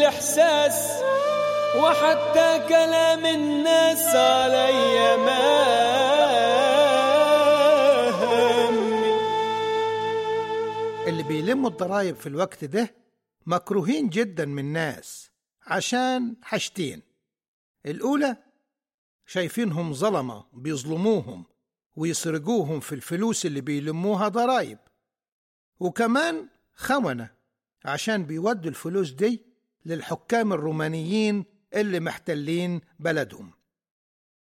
إحساس وحتى كلام الناس عليا ما همي اللي بيلموا الضرايب في الوقت ده مكروهين جدا من الناس عشان حاجتين الأولى شايفينهم ظلمة بيظلموهم ويسرقوهم في الفلوس اللي بيلموها ضرايب وكمان خونة عشان بيودوا الفلوس دي للحكام الرومانيين اللي محتلين بلدهم